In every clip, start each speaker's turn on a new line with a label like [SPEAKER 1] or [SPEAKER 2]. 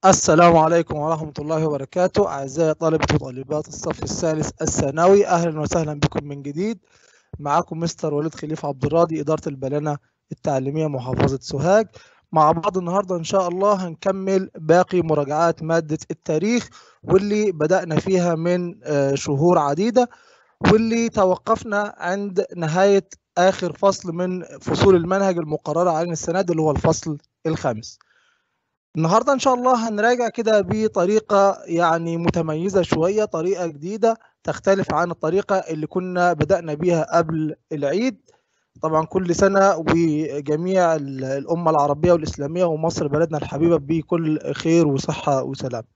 [SPEAKER 1] السلام عليكم ورحمة الله وبركاته أعزائي طلبة وطالبات الصف الثالث الثانوي أهلا وسهلا بكم من جديد معكم مستر وليد خليفة عبد الراضي إدارة البلانة التعليمية محافظة سوهاج مع بعض النهاردة إن شاء الله هنكمل باقي مراجعات مادة التاريخ واللي بدأنا فيها من آه، شهور عديدة واللي توقفنا عند نهاية آخر فصل من فصول المنهج المقررة علينا السنة دي اللي هو الفصل الخامس النهارده ان شاء الله هنراجع كده بطريقه يعني متميزه شويه طريقه جديده تختلف عن الطريقه اللي كنا بدانا بيها قبل العيد طبعا كل سنه وجميع ال- الامه العربيه والاسلاميه ومصر بلدنا الحبيبه بكل خير وصحه وسلام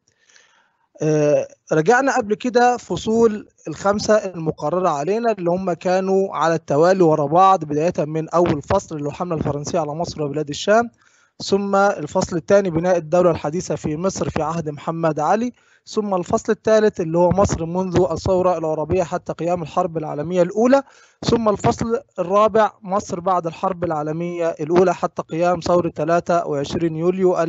[SPEAKER 1] آه، رجعنا قبل كده فصول الخمسه المقرره علينا اللي هم كانوا على التوالي ورا بعض بدايه من اول فصل اللي هو الحمله الفرنسيه على مصر وبلاد الشام ثم الفصل الثاني بناء الدولة الحديثة في مصر في عهد محمد علي ثم الفصل الثالث اللي هو مصر منذ الثورة العربية حتى قيام الحرب العالمية الأولى ثم الفصل الرابع مصر بعد الحرب العالمية الأولى حتى قيام ثورة 23 يوليو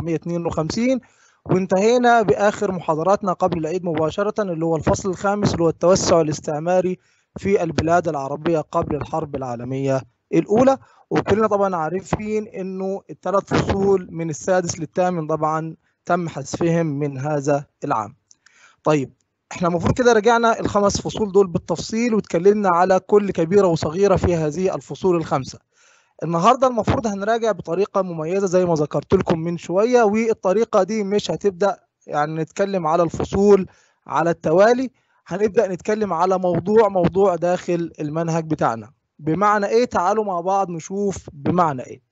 [SPEAKER 1] 1952 وانتهينا بآخر محاضراتنا قبل العيد مباشرة اللي هو الفصل الخامس اللي هو التوسع الاستعماري في البلاد العربية قبل الحرب العالمية الأولى وكلنا طبعا عارفين انه الثلاث فصول من السادس للثامن طبعا تم حذفهم من هذا العام طيب احنا المفروض كده رجعنا الخمس فصول دول بالتفصيل واتكلمنا على كل كبيرة وصغيرة في هذه الفصول الخمسة النهارده المفروض هنراجع بطريقة مميزة زي ما ذكرت لكم من شوية والطريقة دي مش هتبدأ يعني نتكلم على الفصول على التوالي هنبدأ نتكلم على موضوع موضوع داخل المنهج بتاعنا بمعنى ايه تعالوا مع بعض نشوف بمعنى ايه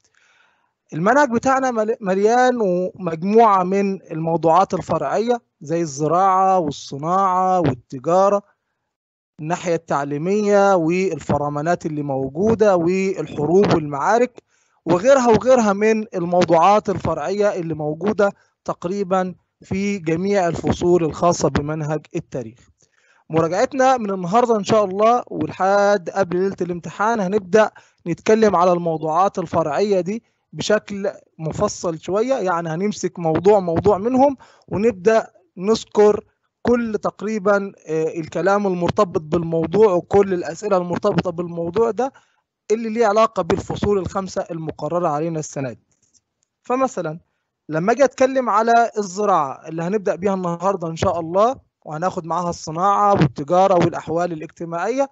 [SPEAKER 1] المنهج بتاعنا مل- مليان ومجموعة من الموضوعات الفرعية زي الزراعة والصناعة والتجارة الناحية التعليمية والفرمانات اللي موجودة والحروب والمعارك وغيرها وغيرها من الموضوعات الفرعية اللي موجودة تقريبا في جميع الفصول الخاصة بمنهج التاريخ مراجعتنا من النهارده ان شاء الله ولحد قبل ليله الامتحان هنبدا نتكلم على الموضوعات الفرعيه دي بشكل مفصل شويه يعني هنمسك موضوع موضوع منهم ونبدا نذكر كل تقريبا آه، الكلام المرتبط بالموضوع وكل الاسئله المرتبطه بالموضوع ده اللي ليه علاقه بالفصول الخمسه المقرره علينا السنه دي فمثلا لما اجي اتكلم على الزراعه اللي هنبدا بيها النهارده ان شاء الله وهناخد معاها الصناعة والتجارة والأحوال الاجتماعية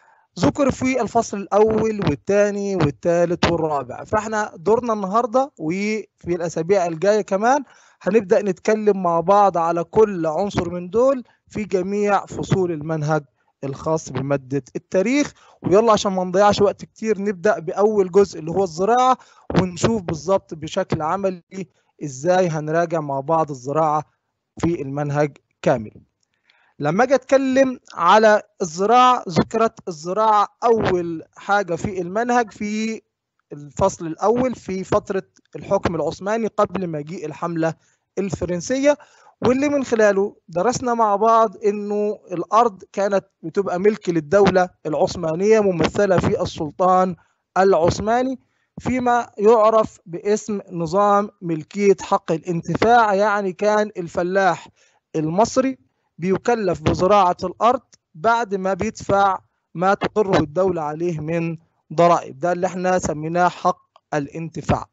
[SPEAKER 1] ذكر في الفصل الأول والثاني والثالث والرابع فاحنا دورنا النهاردة وفي الأسابيع الجاية كمان هنبدأ نتكلم مع بعض على كل عنصر من دول في جميع فصول المنهج الخاص بمادة التاريخ ويلا عشان ما نضيعش وقت كتير نبدأ بأول جزء اللي هو الزراعة ونشوف بالظبط بشكل عملي ازاي هنراجع مع بعض الزراعة في المنهج كامل لما اجي اتكلم على الزراعه ذكرت الزراعه اول حاجه في المنهج في الفصل الاول في فتره الحكم العثماني قبل مجيء الحمله الفرنسيه واللي من خلاله درسنا مع بعض انه الارض كانت بتبقى ملك للدوله العثمانيه ممثله في السلطان العثماني فيما يعرف باسم نظام ملكيه حق الانتفاع يعني كان الفلاح المصري بيكلف بزراعة الأرض بعد ما بيدفع ما تقره الدولة عليه من ضرائب ده اللي احنا سميناه حق الانتفاع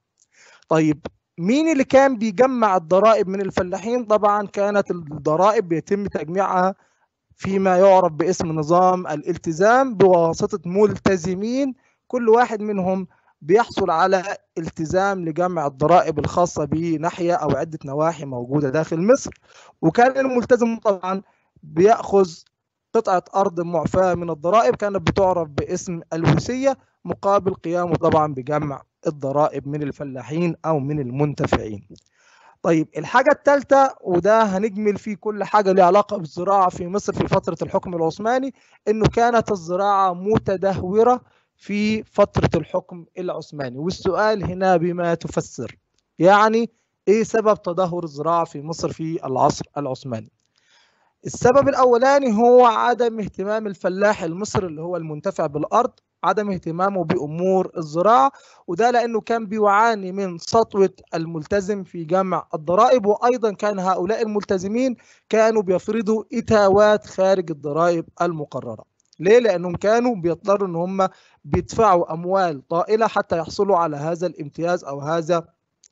[SPEAKER 1] طيب مين اللي كان بيجمع الضرائب من الفلاحين طبعا كانت الضرائب بيتم تجميعها فيما يعرف باسم نظام الالتزام بواسطة ملتزمين كل واحد منهم بيحصل على التزام لجمع الضرائب الخاصة بناحية أو عدة نواحي موجودة داخل مصر وكان الملتزم طبعا بيأخذ قطعة أرض معفاة من الضرائب كانت بتعرف باسم الوسية مقابل قيامه طبعا بجمع الضرائب من الفلاحين أو من المنتفعين طيب الحاجة الثالثة وده هنجمل فيه كل حاجة ليها علاقة بالزراعة في مصر في فترة الحكم العثماني إنه كانت الزراعة متدهورة في فترة الحكم العثماني والسؤال هنا بما تفسر يعني ايه سبب تدهور الزراعة في مصر في العصر العثماني السبب الاولاني هو عدم اهتمام الفلاح المصري اللي هو المنتفع بالارض عدم اهتمامه بأمور الزراعة وده لأنه كان بيعاني من سطوة الملتزم في جمع الضرائب وأيضا كان هؤلاء الملتزمين كانوا بيفرضوا إتاوات خارج الضرائب المقررة ليه؟ لأنهم كانوا بيضطروا أن هم بيدفعوا أموال طائلة حتى يحصلوا على هذا الامتياز أو هذا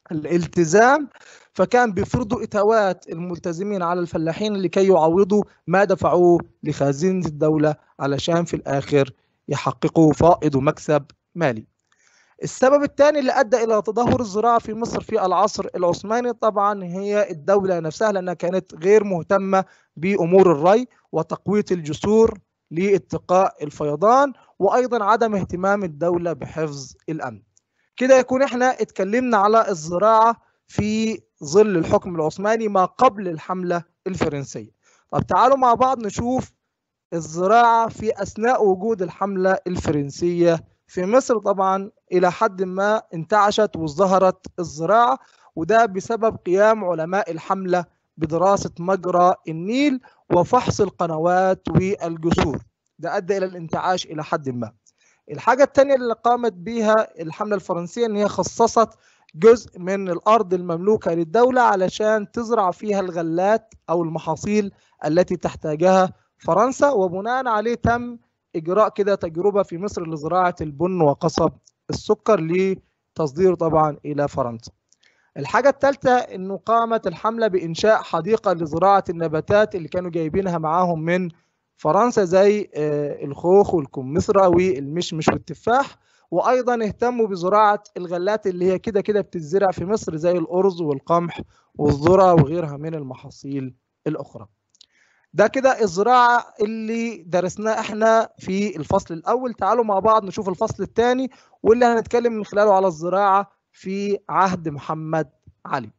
[SPEAKER 1] الالتزام فكان بيفرضوا إتاوات الملتزمين على الفلاحين لكي يعوضوا ما دفعوه لخزينة الدولة علشان في الآخر يحققوا فائض ومكسب مالي السبب الثاني اللي أدى إلى تدهور الزراعة في مصر في العصر العثماني طبعا هي الدولة نفسها لأنها كانت غير مهتمة بأمور الري وتقوية الجسور لاتقاء الفيضان وأيضا عدم اهتمام الدولة بحفظ الأمن كده يكون احنا اتكلمنا على الزراعة في ظل الحكم العثماني ما قبل الحملة الفرنسية طب تعالوا مع بعض نشوف الزراعة في أثناء وجود الحملة الفرنسية في مصر طبعا إلى حد ما انتعشت وازدهرت الزراعة وده بسبب قيام علماء الحملة بدراسة مجرى النيل وفحص القنوات والجسور ده أدى إلى الانتعاش إلى حد ما الحاجة الثانية اللي قامت بها الحملة الفرنسية إن هي خصصت جزء من الأرض المملوكة للدولة علشان تزرع فيها الغلات أو المحاصيل التي تحتاجها فرنسا وبناء عليه تم إجراء كده تجربة في مصر لزراعة البن وقصب السكر لتصدير طبعا إلى فرنسا الحاجة الثالثة إنه قامت الحملة بإنشاء حديقة لزراعة النباتات اللي كانوا جايبينها معاهم من فرنسا زي الخوخ والكمثرى والمشمش والتفاح وايضا اهتموا بزراعه الغلات اللي هي كده كده بتزرع في مصر زي الارز والقمح والذره وغيرها من المحاصيل الاخرى ده كده الزراعه اللي درسناه احنا في الفصل الاول تعالوا مع بعض نشوف الفصل الثاني واللي هنتكلم من خلاله على الزراعه في عهد محمد علي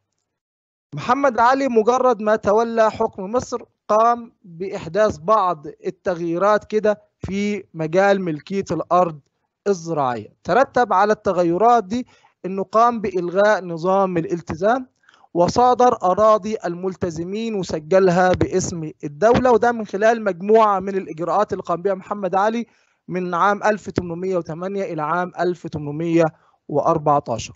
[SPEAKER 1] محمد علي مجرد ما تولى حكم مصر قام بإحداث بعض التغييرات كده في مجال ملكية الأرض الزراعية ترتب على التغيرات دي أنه قام بإلغاء نظام الالتزام وصادر أراضي الملتزمين وسجلها باسم الدولة وده من خلال مجموعة من الإجراءات اللي قام بها محمد علي من عام 1808 إلى عام 1814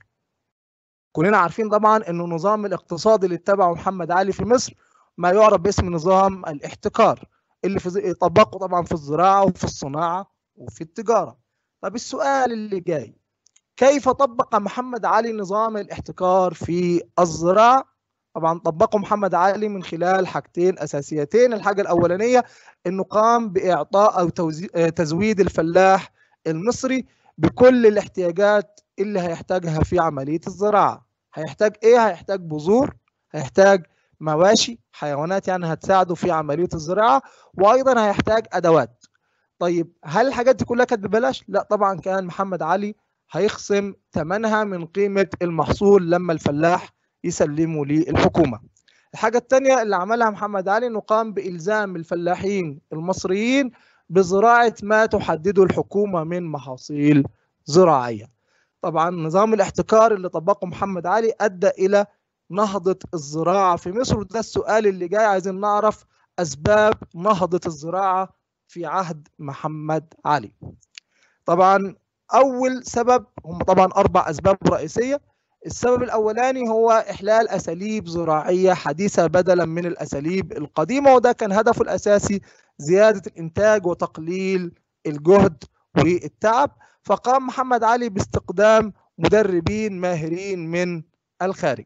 [SPEAKER 1] كلنا عارفين طبعا أنه النظام الاقتصادي اللي اتبعه محمد علي في مصر ما يعرف باسم نظام الاحتكار اللي في طبقه طبعا في الزراعه وفي الصناعه وفي التجاره. طب السؤال اللي جاي كيف طبق محمد علي نظام الاحتكار في الزراعه؟ طبعا طبقه محمد علي من خلال حاجتين اساسيتين، الحاجه الاولانيه انه قام باعطاء او تزويد الفلاح المصري بكل الاحتياجات اللي هيحتاجها في عمليه الزراعه. هيحتاج ايه؟ هيحتاج بذور، هيحتاج مواشي حيوانات يعني هتساعده في عمليه الزراعه وايضا هيحتاج ادوات طيب هل الحاجات دي كلها كانت ببلاش لا طبعا كان محمد علي هيخصم ثمنها من قيمه المحصول لما الفلاح يسلمه للحكومه الحاجه الثانيه اللي عملها محمد علي انه قام بالزام الفلاحين المصريين بزراعه ما تحدده الحكومه من محاصيل زراعيه طبعا نظام الاحتكار اللي طبقه محمد علي ادى الى نهضة الزراعة في مصر وده السؤال اللي جاي عايزين نعرف أسباب نهضة الزراعة في عهد محمد علي طبعا أول سبب هم طبعا أربع أسباب رئيسية السبب الأولاني هو إحلال أساليب زراعية حديثة بدلا من الأساليب القديمة وده كان هدفه الأساسي زيادة الإنتاج وتقليل الجهد والتعب فقام محمد علي باستخدام مدربين ماهرين من الخارج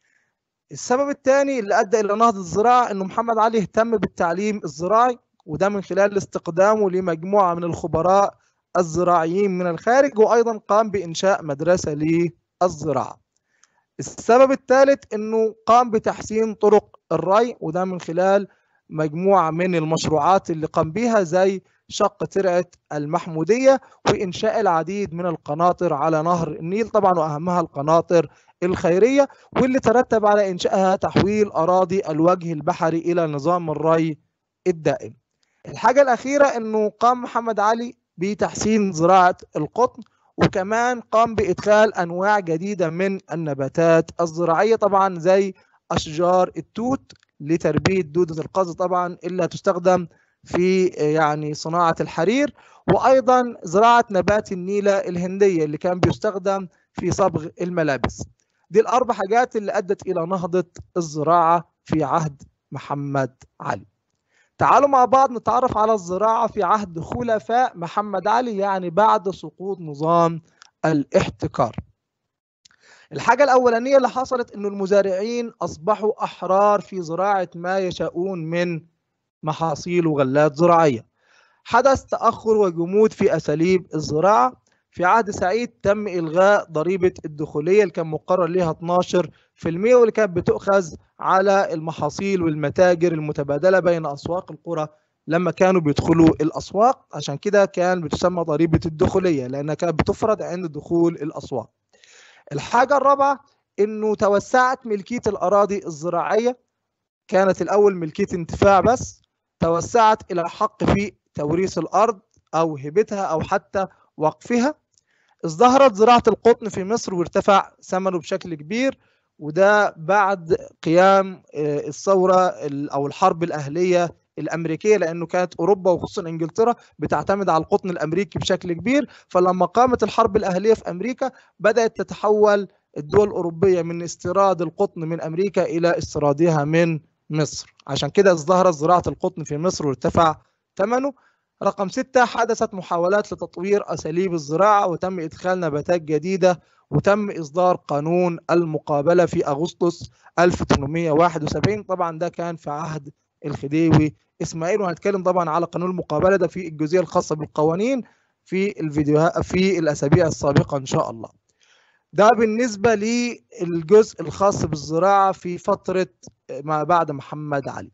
[SPEAKER 1] السبب الثاني اللي ادى الى نهضه الزراعه انه محمد علي اهتم بالتعليم الزراعي وده من خلال استقدامه لمجموعه من الخبراء الزراعيين من الخارج وايضا قام بانشاء مدرسه للزراعه. السبب الثالث انه قام بتحسين طرق الري وده من خلال مجموعه من المشروعات اللي قام بها زي شق ترعه المحموديه وانشاء العديد من القناطر على نهر النيل طبعا واهمها القناطر الخيرية واللي ترتب على إنشائها تحويل أراضي الوجه البحري إلى نظام الري الدائم الحاجة الأخيرة أنه قام محمد علي بتحسين زراعة القطن وكمان قام بإدخال أنواع جديدة من النباتات الزراعية طبعا زي أشجار التوت لتربية دودة القز طبعا إلا تستخدم في يعني صناعة الحرير وأيضا زراعة نبات النيلة الهندية اللي كان بيستخدم في صبغ الملابس دي الأربع حاجات اللي أدت إلى نهضة الزراعة في عهد محمد علي تعالوا مع بعض نتعرف على الزراعة في عهد خلفاء محمد علي يعني بعد سقوط نظام الاحتكار الحاجة الأولانية اللي حصلت إنه المزارعين أصبحوا أحرار في زراعة ما يشاءون من محاصيل وغلات زراعية حدث تأخر وجمود في أساليب الزراعة في عهد سعيد تم إلغاء ضريبة الدخولية اللي كان مقرر لها 12% واللي كانت بتؤخذ على المحاصيل والمتاجر المتبادلة بين أسواق القرى لما كانوا بيدخلوا الأسواق عشان كده كان بتسمى ضريبة الدخولية لأنها كانت بتفرض عند دخول الأسواق الحاجة الرابعة إنه توسعت ملكية الأراضي الزراعية كانت الأول ملكية انتفاع بس توسعت إلى الحق في توريث الأرض أو هبتها أو حتى وقفها ازدهرت زراعة القطن في مصر وارتفع ثمنه بشكل كبير وده بعد قيام الثورة أو الحرب الأهلية الأمريكية لأنه كانت أوروبا وخصوصا إنجلترا بتعتمد على القطن الأمريكي بشكل كبير فلما قامت الحرب الأهلية في أمريكا بدأت تتحول الدول الأوروبية من استيراد القطن من أمريكا إلى استيرادها من مصر عشان كده ازدهرت زراعة القطن في مصر وارتفع ثمنه رقم ستة حدثت محاولات لتطوير أساليب الزراعة وتم إدخال نباتات جديدة وتم إصدار قانون المقابلة في أغسطس 1871 طبعا ده كان في عهد الخديوي إسماعيل وهنتكلم طبعا على قانون المقابلة ده في الجزئية الخاصة بالقوانين في الفيديوهات في الأسابيع السابقة إن شاء الله ده بالنسبة للجزء الخاص بالزراعة في فترة ما بعد محمد علي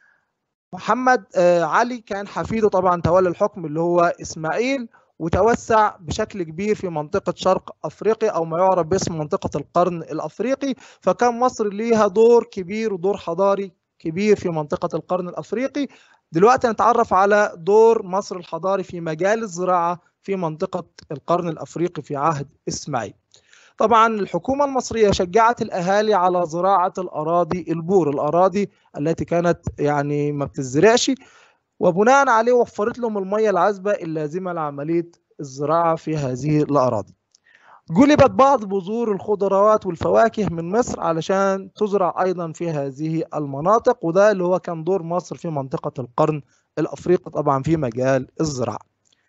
[SPEAKER 1] محمد علي كان حفيده طبعا تولى الحكم اللي هو اسماعيل وتوسع بشكل كبير في منطقة شرق أفريقيا أو ما يعرف باسم منطقة القرن الأفريقي فكان مصر ليها دور كبير ودور حضاري كبير في منطقة القرن الأفريقي دلوقتي نتعرف على دور مصر الحضاري في مجال الزراعة في منطقة القرن الأفريقي في عهد إسماعيل طبعا الحكومة المصرية شجعت الأهالي على زراعة الأراضي البور الأراضي التي كانت يعني ما بتزرعش وبناء عليه وفرت لهم المية العذبة اللازمة لعملية الزراعة في هذه الأراضي جلبت بعض بذور الخضروات والفواكه من مصر علشان تزرع أيضا في هذه المناطق وده اللي هو كان دور مصر في منطقة القرن الأفريقي طبعا في مجال الزراعة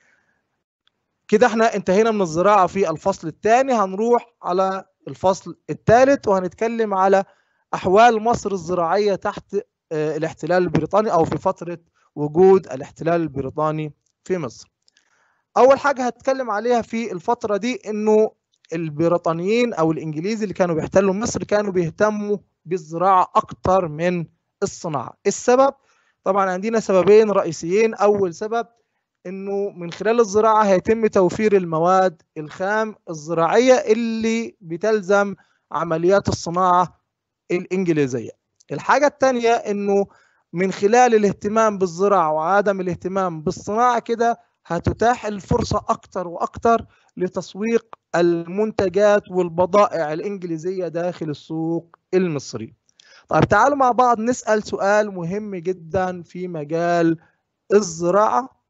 [SPEAKER 1] كده احنا انتهينا من الزراعة في الفصل الثاني هنروح على الفصل الثالث وهنتكلم على أحوال مصر الزراعية تحت الاحتلال البريطاني أو في فترة وجود الاحتلال البريطاني في مصر أول حاجة هتكلم عليها في الفترة دي إنه البريطانيين أو الإنجليز اللي كانوا بيحتلوا مصر كانوا بيهتموا بالزراعة أكتر من الصناعة السبب طبعا عندنا سببين رئيسيين أول سبب انه من خلال الزراعه هيتم توفير المواد الخام الزراعيه اللي بتلزم عمليات الصناعه الانجليزيه. الحاجه الثانيه انه من خلال الاهتمام بالزراعه وعدم الاهتمام بالصناعه كده هتتاح الفرصه اكتر واكتر لتسويق المنتجات والبضائع الانجليزيه داخل السوق المصري. طيب تعالوا مع بعض نسال سؤال مهم جدا في مجال الزراعه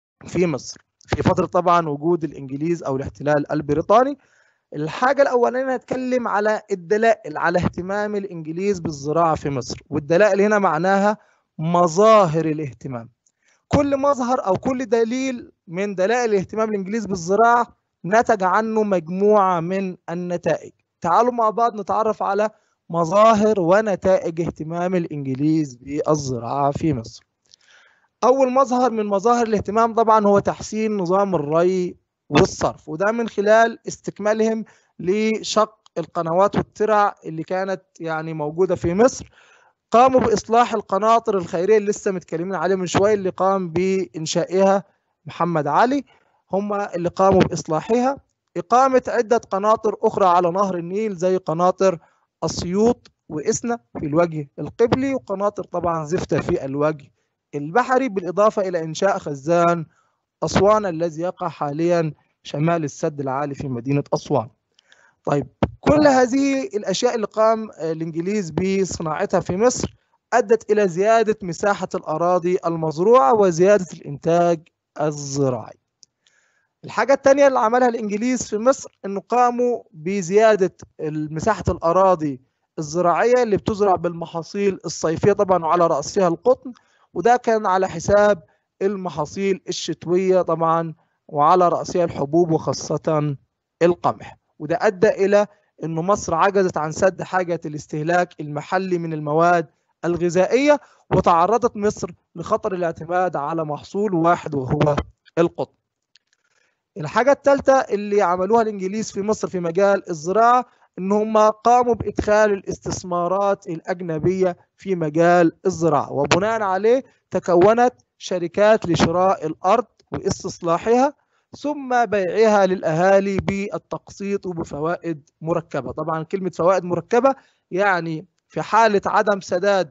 [SPEAKER 1] في مصر في فترة طبعا وجود الإنجليز أو الاحتلال البريطاني الحاجة الأولانية هنتكلم على الدلائل على اهتمام الإنجليز بالزراعة في مصر والدلائل هنا معناها مظاهر الاهتمام كل مظهر أو كل دليل من دلائل اهتمام الإنجليز بالزراعة نتج عنه مجموعة من النتائج تعالوا مع بعض نتعرف على مظاهر ونتائج اهتمام الإنجليز بالزراعة في مصر أول مظهر من مظاهر الاهتمام طبعا هو تحسين نظام الري والصرف وده من خلال استكمالهم لشق القنوات والترع اللي كانت يعني موجودة في مصر قاموا بإصلاح القناطر الخيرية اللي لسه متكلمين عليه من شوية اللي قام بإنشائها محمد علي هم اللي قاموا بإصلاحها إقامة عدة قناطر أخرى على نهر النيل زي قناطر أسيوط وإسنا في الوجه القبلي وقناطر طبعا زفتة في الوجه البحري بالإضافة إلى إنشاء خزان أسوان الذي يقع حاليا شمال السد العالي في مدينة أسوان طيب كل هذه الأشياء اللي قام الإنجليز بصناعتها في مصر أدت إلى زيادة مساحة الأراضي المزروعة وزيادة الإنتاج الزراعي الحاجة الثانية اللي عملها الإنجليز في مصر إنه قاموا بزيادة مساحة الأراضي الزراعية اللي بتزرع بالمحاصيل الصيفية طبعا وعلى رأسها القطن وده كان على حساب المحاصيل الشتوية طبعا وعلى رأسها الحبوب وخاصة القمح وده أدى إلى أنه مصر عجزت عن سد حاجة الاستهلاك المحلي من المواد الغذائية وتعرضت مصر لخطر الاعتماد على محصول واحد وهو القطن الحاجة الثالثة اللي عملوها الإنجليز في مصر في مجال الزراعة ان هم قاموا بادخال الاستثمارات الاجنبيه في مجال الزراعه وبناء عليه تكونت شركات لشراء الارض واستصلاحها ثم بيعها للاهالي بالتقسيط وبفوائد مركبه طبعا كلمه فوائد مركبه يعني في حاله عدم سداد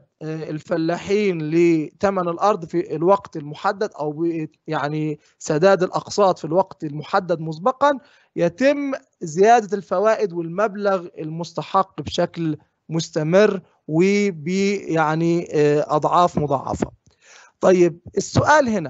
[SPEAKER 1] الفلاحين لثمن الارض في الوقت المحدد او يعني سداد الاقساط في الوقت المحدد مسبقا يتم زياده الفوائد والمبلغ المستحق بشكل مستمر وب يعني اضعاف مضاعفه. طيب السؤال هنا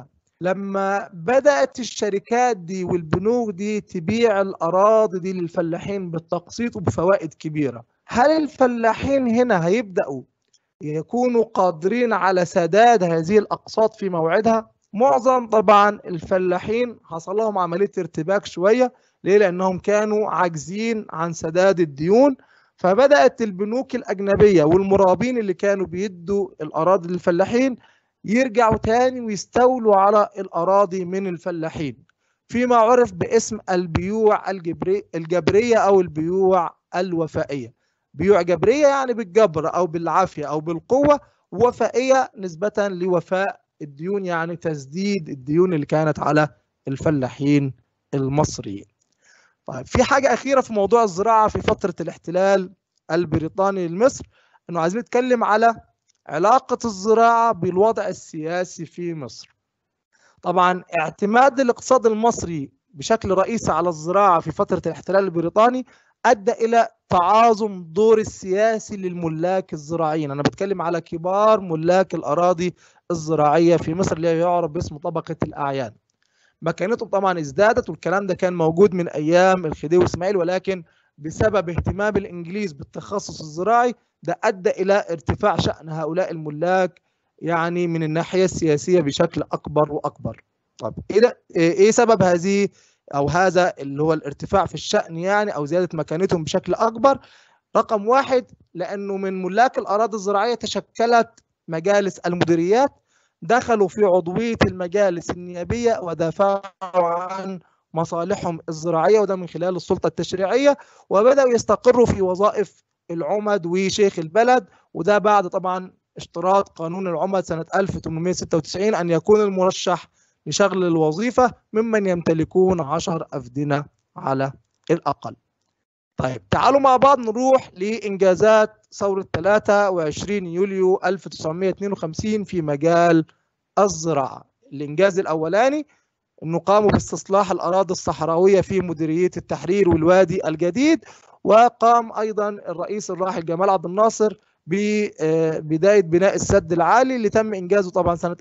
[SPEAKER 1] لما بدات الشركات دي والبنوك دي تبيع الاراضي دي للفلاحين بالتقسيط وبفوائد كبيره، هل الفلاحين هنا هيبداوا يكونوا قادرين على سداد هذه الاقساط في موعدها؟ معظم طبعا الفلاحين حصل لهم عمليه ارتباك شويه ليه؟ لأنهم كانوا عاجزين عن سداد الديون فبدأت البنوك الأجنبية والمرابين اللي كانوا بيدوا الأراضي للفلاحين يرجعوا تاني ويستولوا على الأراضي من الفلاحين فيما عرف باسم البيوع الجبري الجبرية أو البيوع الوفائية بيوع جبرية يعني بالجبر أو بالعافية أو بالقوة وفائية نسبة لوفاء الديون يعني تسديد الديون اللي كانت على الفلاحين المصريين طيب في حاجة أخيرة في موضوع الزراعة في فترة الاحتلال البريطاني لمصر إنه عايزين نتكلم على علاقة الزراعة بالوضع السياسي في مصر. طبعا اعتماد الاقتصاد المصري بشكل رئيسي على الزراعة في فترة الاحتلال البريطاني أدى إلى تعاظم الدور السياسي للملاك الزراعيين أنا بتكلم على كبار ملاك الأراضي الزراعية في مصر اللي يعرف باسم طبقة الأعيان مكانتهم طبعا ازدادت والكلام ده كان موجود من ايام الخديوي اسماعيل ولكن بسبب اهتمام الانجليز بالتخصص الزراعي ده ادى الى ارتفاع شان هؤلاء الملاك يعني من الناحيه السياسيه بشكل اكبر واكبر. طب ايه ايه سبب هذه او هذا اللي هو الارتفاع في الشان يعني او زياده مكانتهم بشكل اكبر؟ رقم واحد لانه من ملاك الاراضي الزراعيه تشكلت مجالس المديريات دخلوا في عضوية المجالس النيابية ودافعوا عن مصالحهم الزراعية وده من خلال السلطة التشريعية وبدأوا يستقروا في وظائف العمد وشيخ البلد وده بعد طبعا اشتراط قانون العمد سنة 1896 أن يكون المرشح لشغل الوظيفة ممن يمتلكون عشر أفدنة على الأقل طيب تعالوا مع بعض نروح لإنجازات ثورة 23 يوليو 1952 في مجال الزراعة الإنجاز الأولاني أنه قاموا باستصلاح الأراضي الصحراوية في مديرية التحرير والوادي الجديد وقام أيضا الرئيس الراحل جمال عبد الناصر ببداية بناء السد العالي اللي تم إنجازه طبعا سنة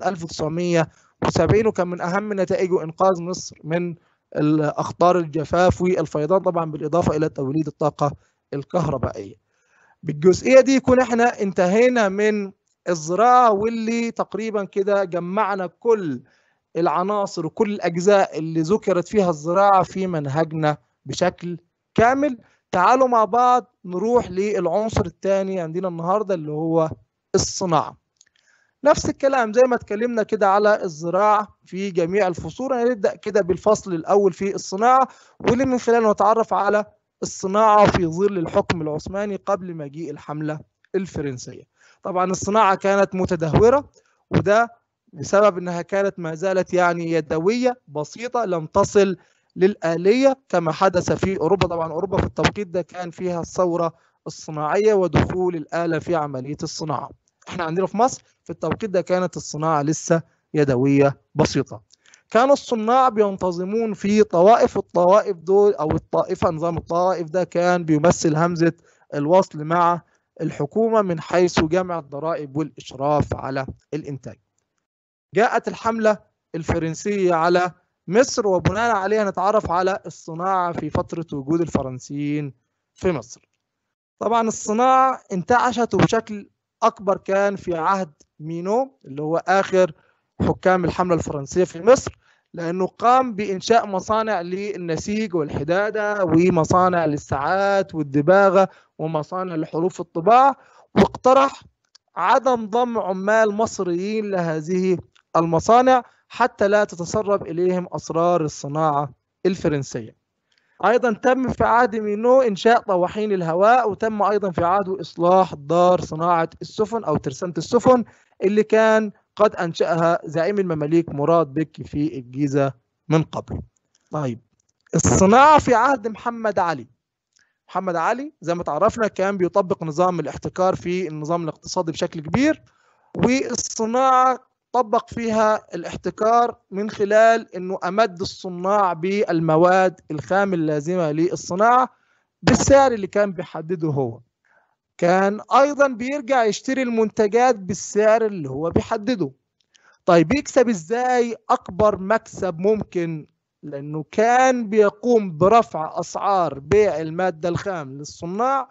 [SPEAKER 1] 1970 وكان من أهم نتائجه إنقاذ مصر من الأخطار الجفاف والفيضان طبعا بالإضافة إلى توليد الطاقة الكهربائية بالجزئية دي يكون احنا انتهينا من الزراعة واللي تقريبا كده جمعنا كل العناصر وكل الأجزاء اللي ذكرت فيها الزراعة في منهجنا بشكل كامل تعالوا مع بعض نروح للعنصر الثاني عندنا النهاردة اللي هو الصناعة نفس الكلام زي ما اتكلمنا كده على الزراعة في جميع الفصول هنبدأ كده بالفصل الأول في الصناعة واللي من خلاله نتعرف على الصناعة في ظل الحكم العثماني قبل مجيء الحملة الفرنسية طبعا الصناعة كانت متدهورة وده بسبب انها كانت ما زالت يعني يدوية بسيطة لم تصل للآلية كما حدث في أوروبا طبعا أوروبا في التوقيت ده كان فيها الثورة الصناعية ودخول الآلة في عملية الصناعة احنا عندنا في مصر في التوقيت ده كانت الصناعة لسه يدوية بسيطة كان الصناع بينتظمون في طوائف الطوائف دول او الطائفة نظام الطوائف ده كان بيمثل همزة الوصل مع الحكومة من حيث جمع الضرائب والإشراف على الإنتاج جاءت الحملة الفرنسية على مصر وبناء عليها نتعرف على الصناعة في فترة وجود الفرنسيين في مصر طبعا الصناعة انتعشت بشكل أكبر كان في عهد مينو اللي هو آخر حكام الحملة الفرنسية في مصر لأنه قام بإنشاء مصانع للنسيج والحدادة ومصانع للساعات والدباغة ومصانع لحروف الطباعة واقترح عدم ضم عمال مصريين لهذه المصانع حتى لا تتسرب إليهم أسرار الصناعة الفرنسية أيضا تم في عهد مينو إنشاء طواحين الهواء وتم أيضا في عهده إصلاح دار صناعة السفن أو ترسانة السفن اللي كان قد أنشأها زعيم المماليك مراد بك في الجيزة من قبل طيب الصناعة في عهد محمد علي محمد علي زي ما تعرفنا كان بيطبق نظام الاحتكار في النظام الاقتصادي بشكل كبير والصناعة طبق فيها الاحتكار من خلال انه امد الصناع بالمواد الخام اللازمه للصناعه بالسعر اللي كان بيحدده هو كان ايضا بيرجع يشتري المنتجات بالسعر اللي هو بيحدده طيب يكسب ازاي اكبر مكسب ممكن لانه كان بيقوم برفع اسعار بيع الماده الخام للصناع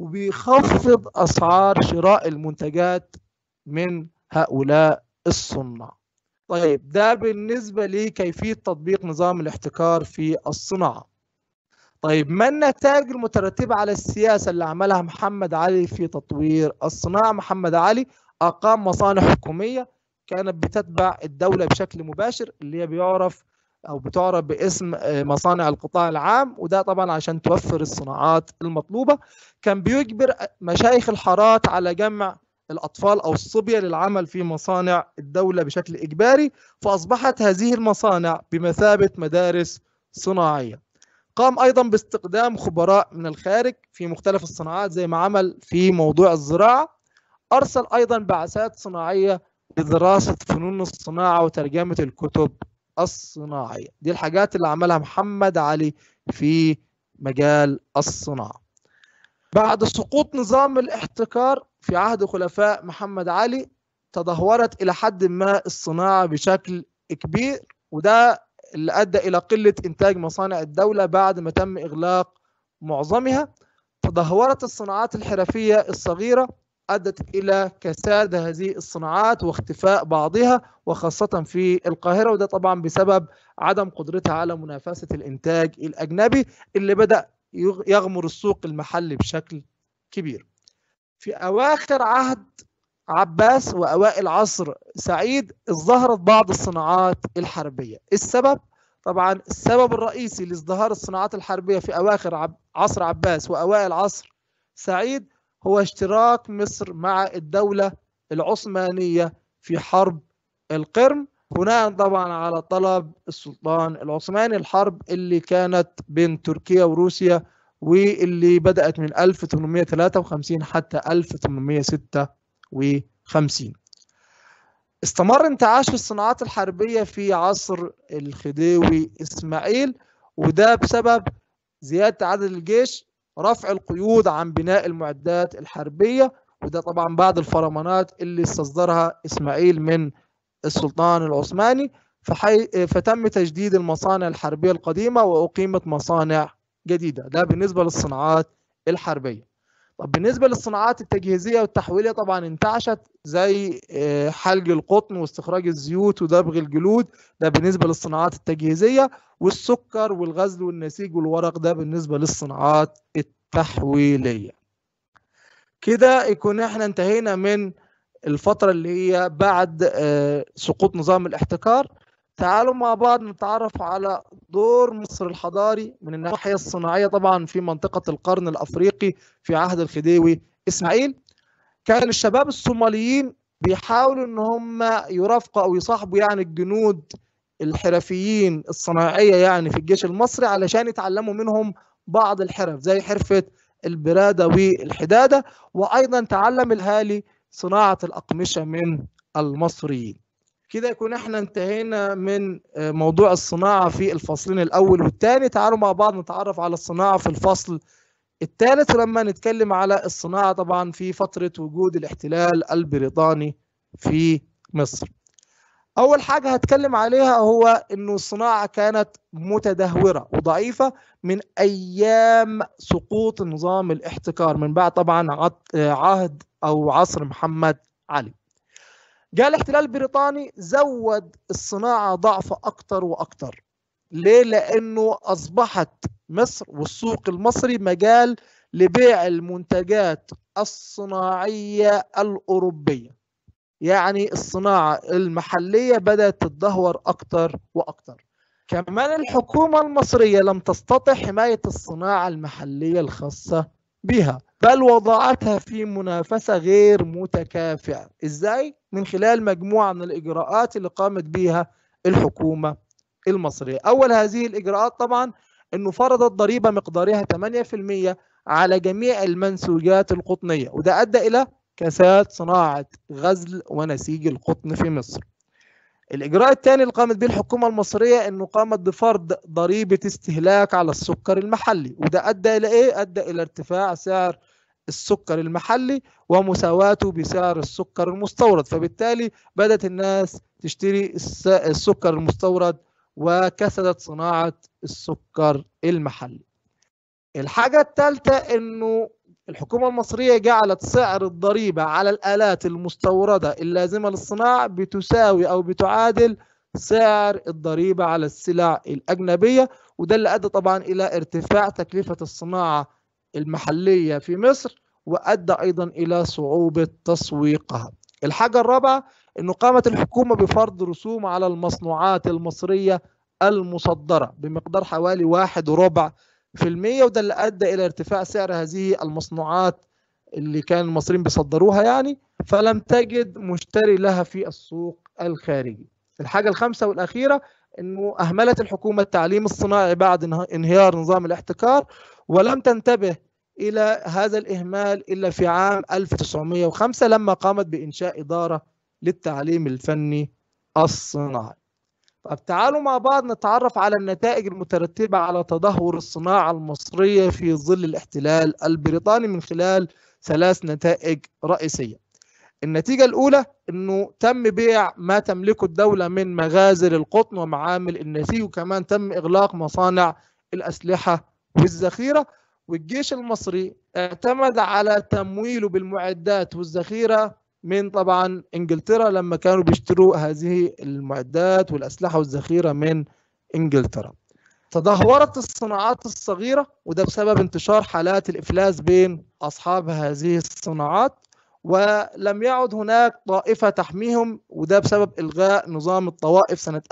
[SPEAKER 1] وبيخفض اسعار شراء المنتجات من هؤلاء الصناع طيب ده بالنسبة لكيفية تطبيق نظام الاحتكار في الصناعة طيب ما النتائج المترتبة على السياسة اللي عملها محمد علي في تطوير الصناعة محمد علي أقام مصانع حكومية كانت بتتبع الدولة بشكل مباشر اللي هي بيعرف أو بتعرف باسم مصانع القطاع العام وده طبعا عشان توفر الصناعات المطلوبة كان بيجبر مشايخ الحارات على جمع الأطفال أو الصبية للعمل في مصانع الدولة بشكل إجباري فأصبحت هذه المصانع بمثابة مدارس صناعية قام أيضا باستخدام خبراء من الخارج في مختلف الصناعات زي ما عمل في موضوع الزراعة أرسل أيضا بعثات صناعية لدراسة فنون الصناعة وترجمة الكتب الصناعية دي الحاجات اللي عملها محمد علي في مجال الصناعة بعد سقوط نظام الاحتكار في عهد خلفاء محمد علي تدهورت إلى حد ما الصناعة بشكل كبير وده اللي أدى إلى قلة إنتاج مصانع الدولة بعد ما تم إغلاق معظمها تدهورت الصناعات الحرفية الصغيرة أدت إلى كساد هذه الصناعات واختفاء بعضها وخاصة في القاهرة وده طبعا بسبب عدم قدرتها على منافسة الإنتاج الأجنبي اللي بدأ يغمر السوق المحلي بشكل كبير في أواخر عهد عباس وأوائل عصر سعيد ظهرت بعض الصناعات الحربية السبب طبعا السبب الرئيسي لازدهار الصناعات الحربية في أواخر عب... عصر عباس وأوائل عصر سعيد هو اشتراك مصر مع الدولة العثمانية في حرب القرم بناء طبعا على طلب السلطان العثماني الحرب اللي كانت بين تركيا وروسيا واللي بدأت من 1853 حتى 1856 استمر انتعاش الصناعات الحربية في عصر الخديوي إسماعيل وده بسبب زيادة عدد الجيش رفع القيود عن بناء المعدات الحربية وده طبعا بعد الفرمانات اللي استصدرها إسماعيل من السلطان العثماني فحي... فتم تجديد المصانع الحربية القديمة وأقيمت مصانع جديدة ده بالنسبة للصناعات الحربية طب بالنسبة للصناعات التجهيزية والتحويلية طبعا انتعشت زي حلق القطن واستخراج الزيوت ودبغ الجلود ده بالنسبة للصناعات التجهيزية والسكر والغزل والنسيج والورق ده بالنسبة للصناعات التحويلية كده يكون احنا انتهينا من الفترة اللي هي بعد سقوط نظام الاحتكار تعالوا مع بعض نتعرف على دور مصر الحضاري من الناحية الصناعية طبعا في منطقة القرن الأفريقي في عهد الخديوي إسماعيل كان الشباب الصوماليين بيحاولوا ان هم يرافقوا او يصاحبوا يعني الجنود الحرفيين الصناعية يعني في الجيش المصري علشان يتعلموا منهم بعض الحرف زي حرفة البرادة والحدادة وأيضا تعلم الهالي صناعة الأقمشة من المصريين كده يكون احنا انتهينا من موضوع الصناعة في الفصلين الأول والثاني تعالوا مع بعض نتعرف على الصناعة في الفصل الثالث لما نتكلم على الصناعة طبعا في فترة وجود الاحتلال البريطاني في مصر أول حاجة هتكلم عليها هو إنه الصناعة كانت متدهورة وضعيفة من أيام سقوط نظام الاحتكار من بعد طبعا عهد أو عصر محمد علي جاء الاحتلال البريطاني زود الصناعة ضعف أكتر وأكتر ليه؟ لأنه أصبحت مصر والسوق المصري مجال لبيع المنتجات الصناعية الأوروبية يعني الصناعة المحلية بدأت تتدهور أكتر وأكتر كمان الحكومة المصرية لم تستطع حماية الصناعة المحلية الخاصة بها بل وضعتها في منافسة غير متكافئة إزاي؟ من خلال مجموعة من الإجراءات اللي قامت بها الحكومة المصرية أول هذه الإجراءات طبعا أنه فرضت ضريبة مقدارها 8% على جميع المنسوجات القطنية وده أدى إلى كساد صناعة غزل ونسيج القطن في مصر الإجراء الثاني اللي قامت به الحكومة المصرية أنه قامت بفرض ضريبة استهلاك على السكر المحلي وده أدى إلى إيه؟ أدى إلى ارتفاع سعر السكر المحلي ومساواته بسعر السكر المستورد فبالتالي بدأت الناس تشتري السكر المستورد وكسدت صناعة السكر المحلي الحاجة الثالثة أنه الحكومة المصرية جعلت سعر الضريبة على الآلات المستوردة اللازمة للصناعة بتساوي أو بتعادل سعر الضريبة على السلع الأجنبية وده اللي أدى طبعا إلى ارتفاع تكلفة الصناعة المحلية في مصر وأدى أيضا إلى صعوبة تسويقها الحاجة الرابعة أنه قامت الحكومة بفرض رسوم على المصنوعات المصرية المصدرة بمقدار حوالي واحد وربع في المية وده اللي أدى إلى ارتفاع سعر هذه المصنوعات اللي كان المصريين بيصدروها يعني فلم تجد مشتري لها في السوق الخارجي الحاجة الخامسة والأخيرة أنه أهملت الحكومة التعليم الصناعي بعد انهيار نظام الاحتكار ولم تنتبه إلى هذا الإهمال إلا في عام 1905 لما قامت بإنشاء إدارة للتعليم الفني الصناعي طب تعالوا مع بعض نتعرف على النتائج المترتبة على تدهور الصناعة المصرية في ظل الاحتلال البريطاني من خلال ثلاث نتائج رئيسية النتيجة الأولى أنه تم بيع ما تملكه الدولة من مغازل القطن ومعامل النسيج وكمان تم إغلاق مصانع الأسلحة والذخيرة والجيش المصري اعتمد على تمويله بالمعدات والذخيرة من طبعا انجلترا لما كانوا بيشتروا هذه المعدات والاسلحه والذخيره من انجلترا. تدهورت الصناعات الصغيره وده بسبب انتشار حالات الافلاس بين اصحاب هذه الصناعات ولم يعد هناك طائفه تحميهم وده بسبب الغاء نظام الطوائف سنه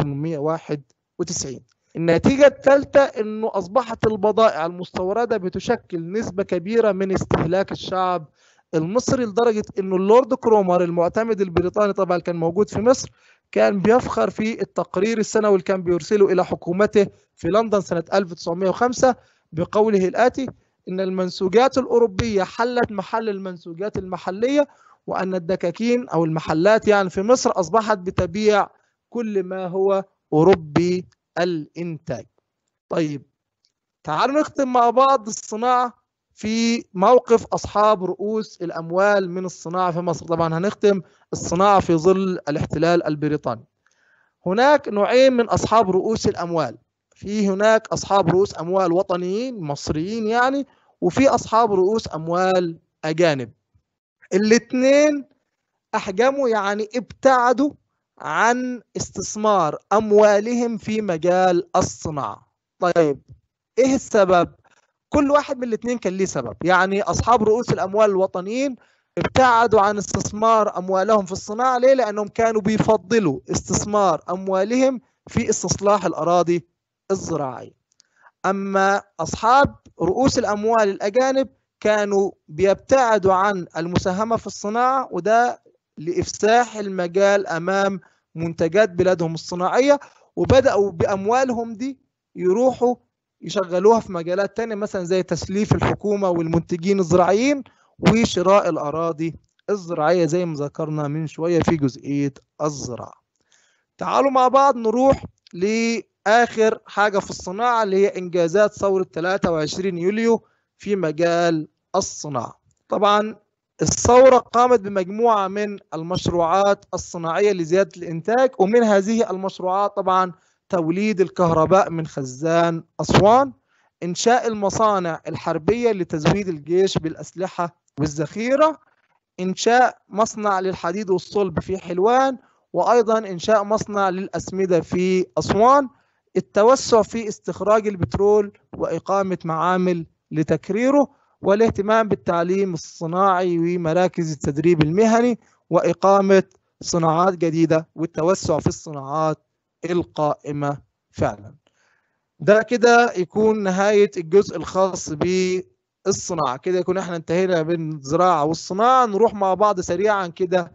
[SPEAKER 1] 1891. النتيجة الثالثة أنه أصبحت البضائع المستوردة بتشكل نسبة كبيرة من استهلاك الشعب المصري لدرجه انه اللورد كرومر المعتمد البريطاني طبعا كان موجود في مصر كان بيفخر في التقرير السنوي اللي كان بيرسله الى حكومته في لندن سنه 1905 بقوله الاتي ان المنسوجات الاوروبيه حلت محل المنسوجات المحليه وان الدكاكين او المحلات يعني في مصر اصبحت بتبيع كل ما هو اوروبي الانتاج. طيب تعالوا نختم مع بعض الصناعه في موقف أصحاب رؤوس الأموال من الصناعة في مصر طبعا هنختم الصناعة في ظل الاحتلال البريطاني هناك نوعين من أصحاب رؤوس الأموال في هناك أصحاب رؤوس أموال وطنيين مصريين يعني وفي أصحاب رؤوس أموال أجانب الاثنين أحجموا يعني ابتعدوا عن استثمار أموالهم في مجال الصناعة طيب إيه السبب؟ كل واحد من الاثنين كان ليه سبب يعني اصحاب رؤوس الاموال الوطنيين ابتعدوا عن استثمار اموالهم في الصناعه ليه لانهم كانوا بيفضلوا استثمار اموالهم في استصلاح الاراضي الزراعيه اما اصحاب رؤوس الاموال الاجانب كانوا بيبتعدوا عن المساهمه في الصناعه وده لافساح المجال امام منتجات بلادهم الصناعيه وبداوا باموالهم دي يروحوا يشغلوها في مجالات تانية مثلا زي تسليف الحكومة والمنتجين الزراعيين وشراء الأراضي الزراعية زي ما ذكرنا من شوية في جزئية الزراعة تعالوا مع بعض نروح لآخر حاجة في الصناعة اللي هي إنجازات ثورة 23 يوليو في مجال الصناعة طبعا الثورة قامت بمجموعة من المشروعات الصناعية لزيادة الإنتاج ومن هذه المشروعات طبعا توليد الكهرباء من خزان أسوان إنشاء المصانع الحربية لتزويد الجيش بالأسلحة والذخيرة إنشاء مصنع للحديد والصلب في حلوان وأيضا إنشاء مصنع للأسمدة في أسوان التوسع في استخراج البترول وإقامة معامل لتكريره والاهتمام بالتعليم الصناعي ومراكز التدريب المهني وإقامة صناعات جديدة والتوسع في الصناعات القائمة فعلا ده كده يكون نهاية الجزء الخاص بالصناعة كده يكون احنا انتهينا من الزراعة والصناعة نروح مع بعض سريعا كده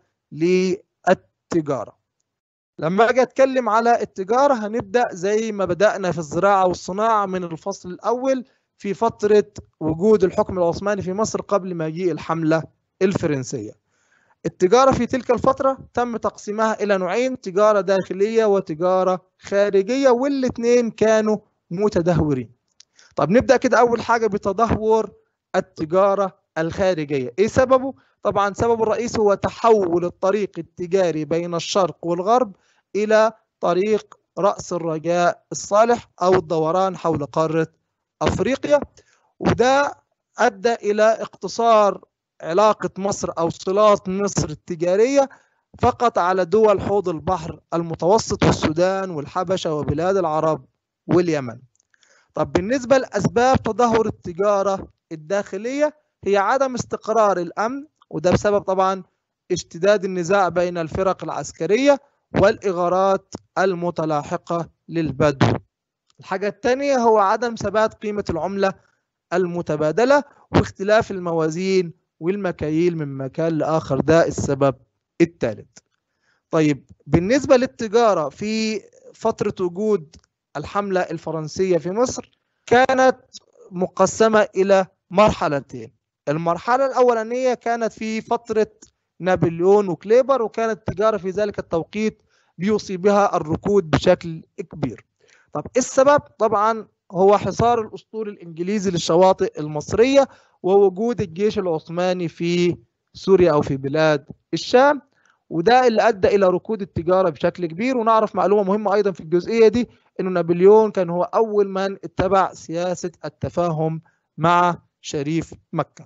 [SPEAKER 1] للتجارة لما اجي اتكلم على التجارة هنبدأ زي ما بدأنا في الزراعة والصناعة من الفصل الأول في فترة وجود الحكم العثماني في مصر قبل مجيء الحملة الفرنسية التجارة في تلك الفترة تم تقسيمها إلى نوعين تجارة داخلية وتجارة خارجية والاثنين كانوا متدهورين طب نبدأ كده أول حاجة بتدهور التجارة الخارجية إيه سببه؟ طبعا سبب الرئيس هو تحول الطريق التجاري بين الشرق والغرب إلى طريق رأس الرجاء الصالح أو الدوران حول قارة أفريقيا وده أدى إلى اقتصار علاقة مصر أو صلات مصر التجارية فقط على دول حوض البحر المتوسط والسودان والحبشة وبلاد العرب واليمن طب بالنسبة لأسباب تدهور التجارة الداخلية هي عدم استقرار الأمن وده بسبب طبعا اشتداد النزاع بين الفرق العسكرية والإغارات المتلاحقة للبدو الحاجة الثانية هو عدم ثبات قيمة العملة المتبادلة واختلاف الموازين والمكاييل من مكان لآخر ده السبب الثالث طيب بالنسبة للتجارة في فترة وجود الحملة الفرنسية في مصر كانت مقسمة إلى مرحلتين المرحلة الأولانية كانت في فترة نابليون وكليبر وكانت التجارة في ذلك التوقيت بيوصي بها الركود بشكل كبير طب السبب طبعا هو حصار الأسطول الإنجليزي للشواطئ المصرية ووجود الجيش العثماني في سوريا أو في بلاد الشام وده اللي أدى إلى ركود التجارة بشكل كبير ونعرف معلومة مهمة أيضا في الجزئية دي أنه نابليون كان هو أول من اتبع سياسة التفاهم مع شريف مكة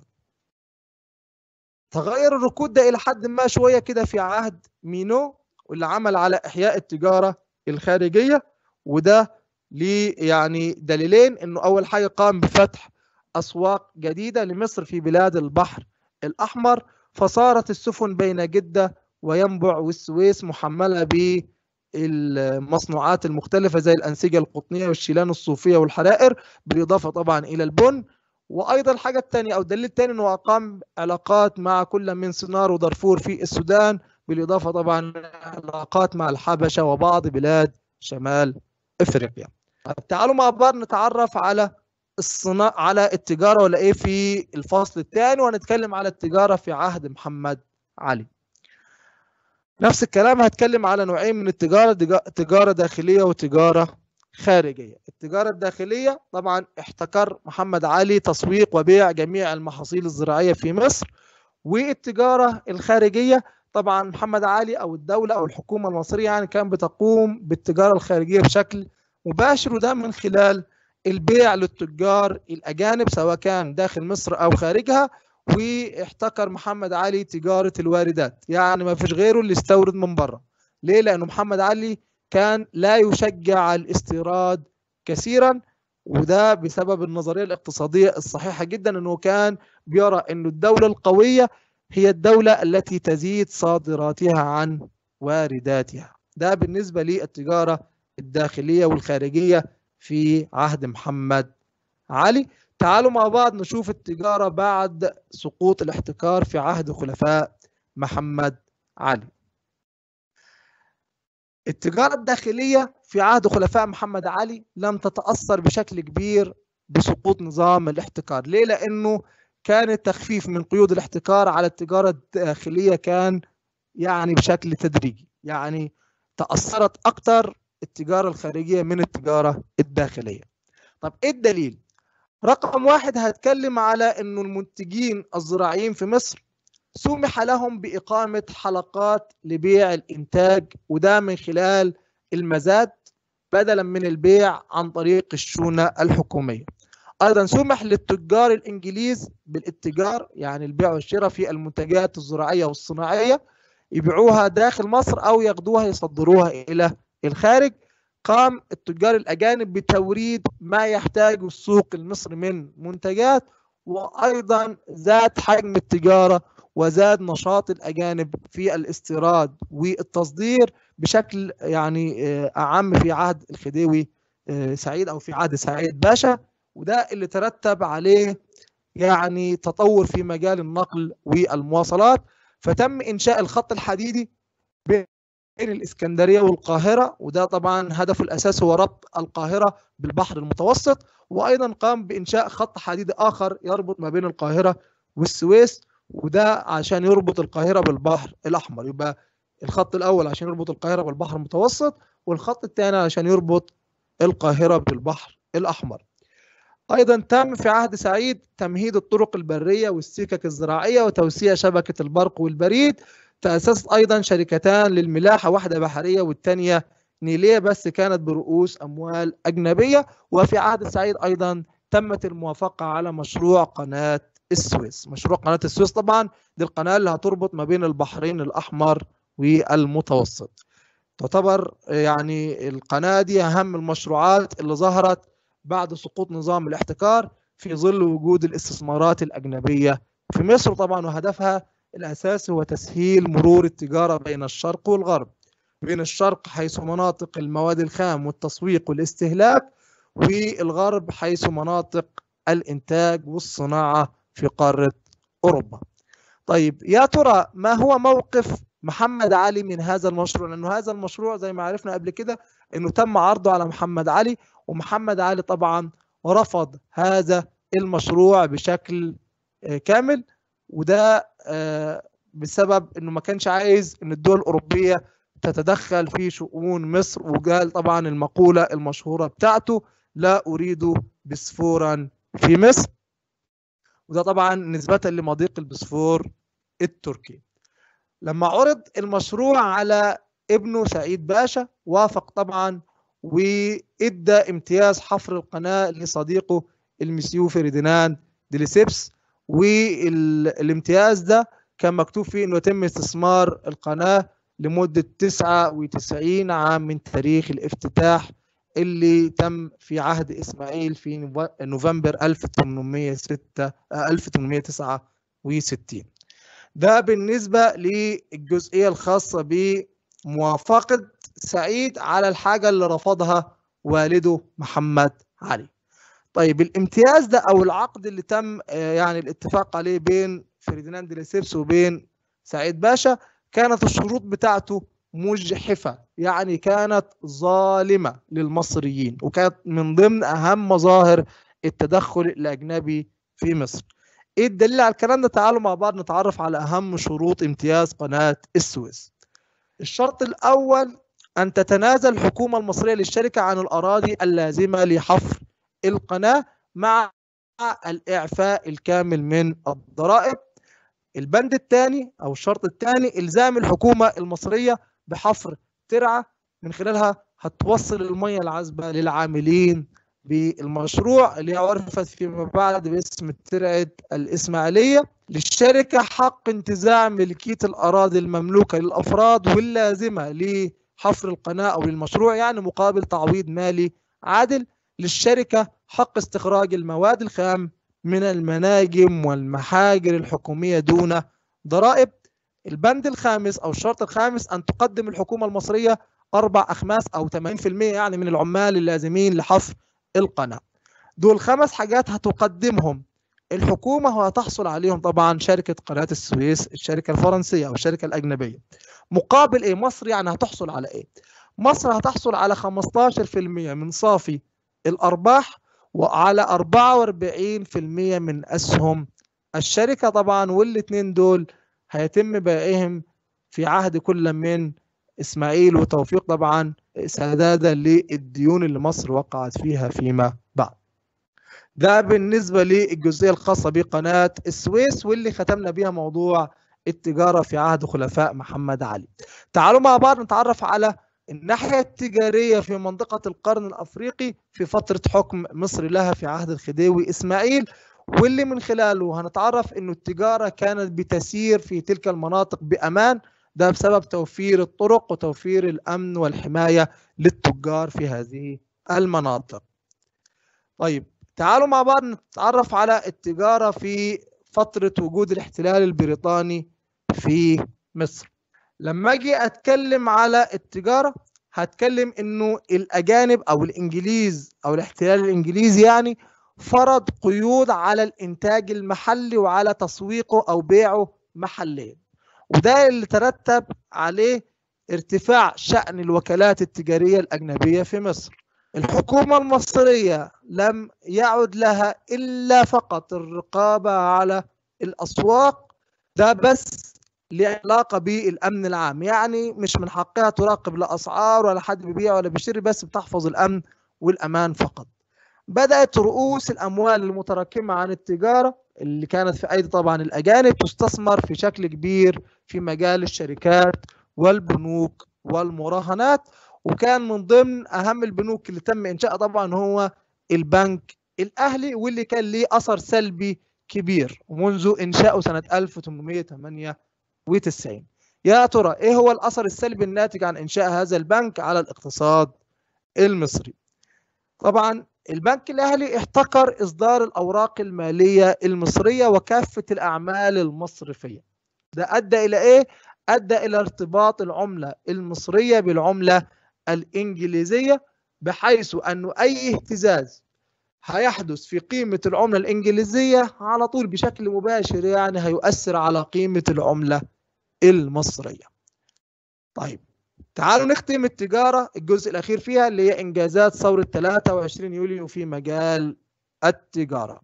[SPEAKER 1] تغير الركود ده إلى حد ما شوية كده في عهد مينو واللي عمل على إحياء التجارة الخارجية وده ليه يعني دليلين انه اول حاجه قام بفتح اسواق جديده لمصر في بلاد البحر الاحمر فصارت السفن بين جده وينبع والسويس محمله بالمصنوعات المختلفه زي الانسجه القطنيه والشيلان الصوفيه والحرائر بالاضافه طبعا الى البن وايضا الحاجه الثانيه او الدليل الثاني انه اقام علاقات مع كل من سنار ودارفور في السودان بالاضافه طبعا علاقات مع الحبشه وبعض بلاد شمال افريقيا تعالوا مع بعض نتعرف على الصناعة على التجارة ولا ايه في الفصل الثاني وهنتكلم على التجارة في عهد محمد علي نفس الكلام هتكلم على نوعين من التجارة تجارة داخلية وتجارة خارجية التجارة الداخلية طبعا احتكر محمد علي تسويق وبيع جميع المحاصيل الزراعية في مصر والتجارة الخارجية طبعا محمد علي او الدولة او الحكومة المصرية يعني كان بتقوم بالتجارة الخارجية بشكل مباشر وده من خلال البيع للتجار الأجانب سواء كان داخل مصر أو خارجها واحتكر محمد علي تجارة الواردات يعني ما فيش غيره اللي استورد من بره ليه؟ لأنه محمد علي كان لا يشجع الاستيراد كثيرا وده بسبب النظرية الاقتصادية الصحيحة جدا أنه كان بيرى أن الدولة القوية هي الدولة التي تزيد صادراتها عن وارداتها ده بالنسبة للتجارة الداخلية والخارجية في عهد محمد علي تعالوا مع بعض نشوف التجارة بعد سقوط الاحتكار في عهد خلفاء محمد علي التجارة الداخلية في عهد خلفاء محمد علي لم تتأثر بشكل كبير بسقوط نظام الاحتكار ليه؟ لأنه كان التخفيف من قيود الاحتكار على التجارة الداخلية كان يعني بشكل تدريجي يعني تأثرت أكثر التجارة الخارجية من التجارة الداخلية طب إيه الدليل؟ رقم واحد هتكلم على انه المنتجين الزراعيين في مصر سمح لهم بإقامة حلقات لبيع الإنتاج وده من خلال المزاد بدلا من البيع عن طريق الشونة الحكومية أيضا سمح للتجار الإنجليز بالاتجار يعني البيع والشراء في المنتجات الزراعية والصناعية يبيعوها داخل مصر أو ياخدوها يصدروها إلى الخارج قام التجار الأجانب بتوريد ما يحتاجه السوق المصري من منتجات وأيضا زاد حجم التجارة وزاد نشاط الأجانب في الاستيراد والتصدير بشكل يعني أعم في عهد الخديوي سعيد أو في عهد سعيد باشا وده اللي ترتب عليه يعني تطور في مجال النقل والمواصلات فتم إنشاء الخط الحديدي بين الإسكندرية والقاهرة وده طبعا هدفه الأساسي هو ربط القاهرة بالبحر المتوسط وأيضا قام بإنشاء خط حديدي آخر يربط ما بين القاهرة والسويس وده عشان يربط القاهرة بالبحر الأحمر يبقى الخط الأول عشان يربط القاهرة بالبحر المتوسط والخط الثاني عشان يربط القاهرة بالبحر الأحمر أيضا تم في عهد سعيد تمهيد الطرق البرية والسكك الزراعية وتوسيع شبكة البرق والبريد تأسست أيضا شركتان للملاحة واحدة بحرية والثانية نيلية بس كانت برؤوس أموال أجنبية وفي عهد سعيد أيضا تمت الموافقة على مشروع قناة السويس مشروع قناة السويس طبعا دي القناة اللي هتربط ما بين البحرين الأحمر والمتوسط تعتبر يعني القناة دي أهم المشروعات اللي ظهرت بعد سقوط نظام الاحتكار في ظل وجود الاستثمارات الأجنبية في مصر طبعا وهدفها الأساسي هو تسهيل مرور التجارة بين الشرق والغرب بين الشرق حيث مناطق المواد الخام والتسويق والاستهلاك والغرب حيث مناطق الإنتاج والصناعة في قارة أوروبا طيب يا ترى ما هو موقف محمد علي من هذا المشروع لأنه هذا المشروع زي ما عرفنا قبل كده أنه تم عرضه على محمد علي ومحمد علي طبعا رفض هذا المشروع بشكل كامل وده بسبب انه ما كانش عايز ان الدول الاوروبيه تتدخل في شؤون مصر وقال طبعا المقوله المشهوره بتاعته لا اريد بسفورا في مصر وده طبعا نسبه لمضيق البسفور التركي لما عرض المشروع على ابنه سعيد باشا وافق طبعا وادى امتياز حفر القناه لصديقه المسيو فرديناند ديليسيبس والامتياز ده كان مكتوب فيه انه يتم استثمار القناه لمده 99 عام من تاريخ الافتتاح اللي تم في عهد اسماعيل في نوفمبر 1806 1869 ده بالنسبه للجزئيه الخاصه بموافقه سعيد على الحاجه اللي رفضها والده محمد علي طيب الامتياز ده او العقد اللي تم يعني الاتفاق عليه بين فرديناند ليسيبس وبين سعيد باشا كانت الشروط بتاعته مجحفة يعني كانت ظالمة للمصريين وكانت من ضمن أهم مظاهر التدخل الأجنبي في مصر إيه الدليل على الكلام ده تعالوا مع بعض نتعرف على أهم شروط امتياز قناة السويس الشرط الأول أن تتنازل الحكومة المصرية للشركة عن الأراضي اللازمة لحفر القناة مع الإعفاء الكامل من الضرائب البند الثاني أو الشرط الثاني إلزام الحكومة المصرية بحفر ترعة من خلالها هتوصل المياه العذبة للعاملين بالمشروع اللي عرفت فيما بعد باسم ترعة الإسماعيلية للشركة حق انتزاع ملكية الأراضي المملوكة للأفراد واللازمة لحفر القناة أو للمشروع يعني مقابل تعويض مالي عادل للشركة حق استخراج المواد الخام من المناجم والمحاجر الحكومية دون ضرائب البند الخامس أو الشرط الخامس أن تقدم الحكومة المصرية أربع أخماس أو 80% يعني من العمال اللازمين لحفر القناة دول خمس حاجات هتقدمهم الحكومة وهتحصل عليهم طبعا شركة قناة السويس الشركة الفرنسية أو الشركة الأجنبية مقابل إيه مصر يعني هتحصل على إيه مصر هتحصل على 15% من صافي الأرباح وعلى 44% من أسهم الشركة طبعا والاثنين دول هيتم بيعهم في عهد كل من إسماعيل وتوفيق طبعا سدادا للديون اللي مصر وقعت فيها فيما بعد ده بالنسبة للجزئية الخاصة بقناة السويس واللي ختمنا بيها موضوع التجارة في عهد خلفاء محمد علي تعالوا مع بعض نتعرف على الناحية التجارية في منطقة القرن الأفريقي في فترة حكم مصر لها في عهد الخديوي إسماعيل واللي من خلاله هنتعرف أنه التجارة كانت بتسير في تلك المناطق بأمان ده بسبب توفير الطرق وتوفير الأمن والحماية للتجار في هذه المناطق طيب تعالوا مع بعض نتعرف على التجارة في فترة وجود الاحتلال البريطاني في مصر لما اجي اتكلم على التجارة هتكلم انه الاجانب او الانجليز او الاحتلال الانجليزي يعني فرض قيود على الانتاج المحلي وعلى تسويقه او بيعه محليا وده اللي ترتب عليه ارتفاع شأن الوكالات التجارية الأجنبية في مصر الحكومة المصرية لم يعد لها إلا فقط الرقابة على الأسواق ده بس لعلاقة بالأمن العام يعني مش من حقها تراقب الأسعار ولا حد بيبيع ولا بيشتري بس بتحفظ الأمن والأمان فقط بدأت رؤوس الأموال المتراكمة عن التجارة اللي كانت في أيدي طبعا الأجانب تستثمر في شكل كبير في مجال الشركات والبنوك والمراهنات وكان من ضمن أهم البنوك اللي تم إنشائها طبعا هو البنك الأهلي واللي كان ليه أثر سلبي كبير منذ إنشائه سنة 1898 يا ترى إيه هو الأثر السلبي الناتج عن إنشاء هذا البنك على الاقتصاد المصري طبعا البنك الأهلي احتكر إصدار الأوراق المالية المصرية وكافة الأعمال المصرفية ده أدى إلى إيه؟ أدى إلى ارتباط العملة المصرية بالعملة الإنجليزية بحيث أنه أي اهتزاز هيحدث في قيمة العملة الإنجليزية على طول بشكل مباشر يعني هيؤثر على قيمة العملة المصرية طيب تعالوا نختم التجارة الجزء الأخير فيها اللي هي إنجازات ثورة 23 يوليو في مجال التجارة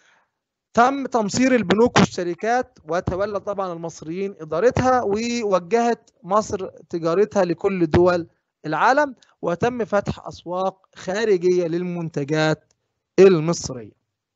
[SPEAKER 1] تم تمصير البنوك والشركات وتولى طبعا المصريين إدارتها ووجهت مصر تجارتها لكل دول العالم وتم فتح أسواق خارجية للمنتجات المصرية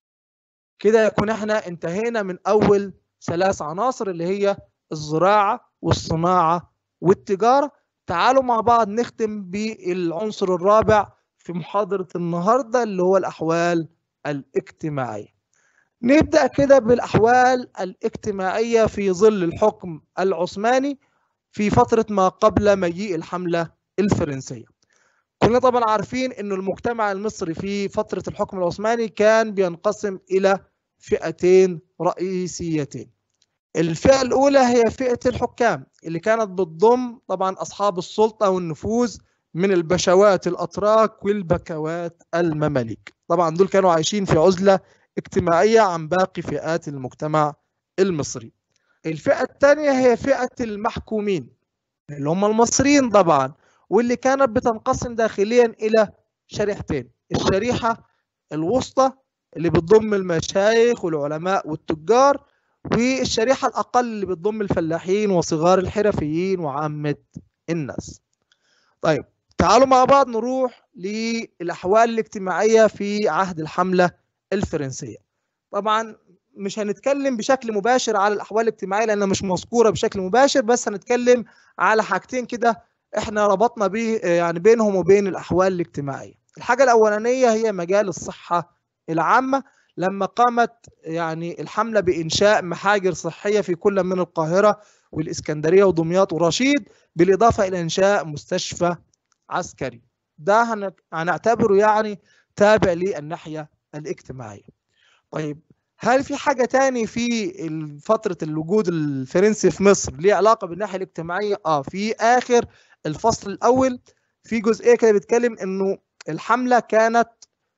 [SPEAKER 1] كده يكون احنا انتهينا من أول ثلاث عناصر اللي هي الزراعة والصناعة والتجارة تعالوا مع بعض نختم بالعنصر الرابع في محاضرة النهاردة اللي هو الأحوال الاجتماعية نبدأ كده بالأحوال الاجتماعية في ظل الحكم العثماني في فترة ما قبل مجيء الحملة الفرنسية كلنا طبعا عارفين أن المجتمع المصري في فترة الحكم العثماني كان بينقسم إلى فئتين رئيسيتين الفئة الأولى هي فئة الحكام اللي كانت بتضم طبعا أصحاب السلطة والنفوذ من البشوات الأتراك والبكوات المماليك طبعا دول كانوا عايشين في عزلة اجتماعية عن باقي فئات المجتمع المصري الفئة الثانية هي فئة المحكومين اللي هم المصريين طبعا واللي كانت بتنقسم داخليا إلى شريحتين الشريحة الوسطى اللي بتضم المشايخ والعلماء والتجار والشريحة الأقل اللي بتضم الفلاحين وصغار الحرفيين وعامة الناس طيب تعالوا مع بعض نروح للأحوال الاجتماعية في عهد الحملة الفرنسية طبعا مش هنتكلم بشكل مباشر على الأحوال الاجتماعية لأنها مش مذكورة بشكل مباشر بس هنتكلم على حاجتين كده احنا ربطنا بيه يعني بينهم وبين الأحوال الاجتماعية الحاجة الأولانية هي مجال الصحة العامة لما قامت يعني الحملة بإنشاء محاجر صحية في كل من القاهرة والإسكندرية ودمياط ورشيد بالإضافة إلى إنشاء مستشفى عسكري ده هنعتبره يعني تابع للناحية الاجتماعية طيب هل في حاجة تاني في فترة الوجود الفرنسي في مصر ليه علاقة بالناحية الاجتماعية؟ اه في آخر الفصل الأول في جزئية كده بيتكلم إنه الحملة كانت